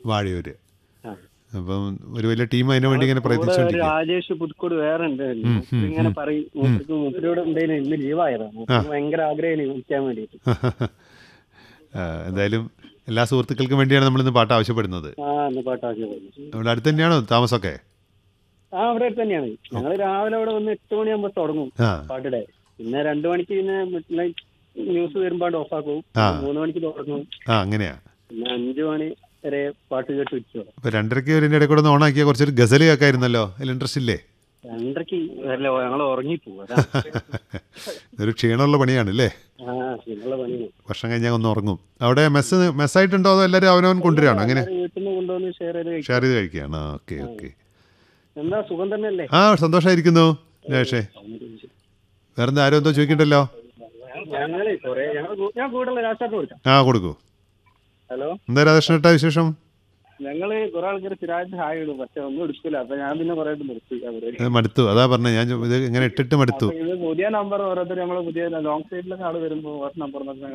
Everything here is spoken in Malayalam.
വാഴയൂര് ആ. അപ്പം ഒരു വലിയ ടീം അതിനു വേണ്ടി ഇങ്ങനെ കൂടെ ഒരു പ്രയത്നിച്ചുകൊണ്ടിരിക്കുക രാജേഷ് പുതുക്കോട് വേറെ ഉണ്ട് ഇങ്ങനെ പറയും മൂപ്പർക്ക് മൂപ്പരോട് എന്തായാലും ഇന്ന് ലീവായതാണ് മൂപ്പർക്ക് ഭയങ്കര ആഗ്രഹം വിളിക്കാൻ വേണ്ടിയിട്ട് ആ, എന്തായാലും എല്ലാ സുഹൃത്തുക്കൾക്കും വേണ്ടിയാണ് നമ്മളിന്ന് പാട്ട് ആവശ്യപ്പെടുന്നത് ആ എന്ന് പാട്ടാക്കി പോയി നമ്മുടെ അടുത്ത് തന്നെയാണോ താമസമൊക്കെ ആ അവിടെ അടുത്ത് തന്നെയാണ് ഞങ്ങൾ രാവിലെ അവിടെ വന്ന് എട്ട് മണിയാകുമ്പോ തുടങ്ങും ആ പാട്ടിടെ പിന്നെ രണ്ടു മണിക്ക് പിന്നെ മിഡ് ന്യൂസ് വരുമ്പോൾ ഓഫ് ആക്കും ആ. മൂന്ന് മണിക്ക് തുടങ്ങും ആ അങ്ങനെയാ പിന്നെ അഞ്ചു മണി വരെ പാട്ട് കേട്ട് വെച്ചു ഇപ്പൊ രണ്ടരയ്ക്ക് ഇതിൻ്റെ ഇടയിൽ കൂടെ ഒന്ന് ഓണാക്കിയ കുറച്ചൊരു ഗസൽ കേൾക്കായിരുന്നല്ലോ അതിൽ ഇൻട്രസ്റ്റ് ഇല്ലേ രണ്ടരക്ക് അല്ല ഞങ്ങൾ ഉറങ്ങിപ്പോവും അതാ ഇതൊരു ക്ഷീണമുള്ള പണിയാണ് അല്ലേ ആ പിന്നുള്ള പണിയാണ് വർഷം കഴിഞ്ഞാൽ ഒന്ന് ഉറങ്ങും അവിടെ മെസ്സ് മെസ്സായിട്ടുണ്ടോ അതോ എല്ലാവരും അവനവൻ കൊണ്ടുവരികയാണോ അങ്ങനെ വീട്ടിൽ നിന്ന് കൊണ്ടുവന്ന് ഷെയർ ചെയ്ത് കഴിക്കും ഷെയർ ചെയ്ത് കഴിക്കുകയാണ് ഓക്കെ ഓക്കെ എന്താ സുഖം തന്നെയല്ലേ ആ സന്തോഷമായിരിക്കുന്നു രേഷേ വേറെന്താ ആരും എന്തോ ചോദിക്കണ്ടല്ലോ ഞങ്ങള് കൊറേ ഞങ്ങൾ ഞാൻ കൂടുതൽ രാഷ്ട്രീയത്തിൽ കൊടുക്കാം ആ കൊടുക്കൂ ഹലോ എന്താ രാധാകൃഷ്ണേട്ടാ വിശേഷം ഞങ്ങള് കുറെ ആൾക്കാർ സ്ഥിരമായിട്ട് ഹായ് ഇടും പക്ഷെ ഒന്നും എടുക്കില്ല അപ്പൊ ഞാൻ പിന്നെ കുറെ നിർത്തി അവര് ഇത് മടുത്തു അതാ പറഞ്ഞത് ഞാൻ ചോ- ഇത് ഇങ്ങനെ ഇട്ടിട്ട് മടുത്തു ഇത് പുതിയ നമ്പർ ഓരോരുത്തർ നമ്മള് പുതിയ ലോങ് സൈഡിലൊക്കെ ആള് വരുമ്പോ ഓരോ നമ്പർ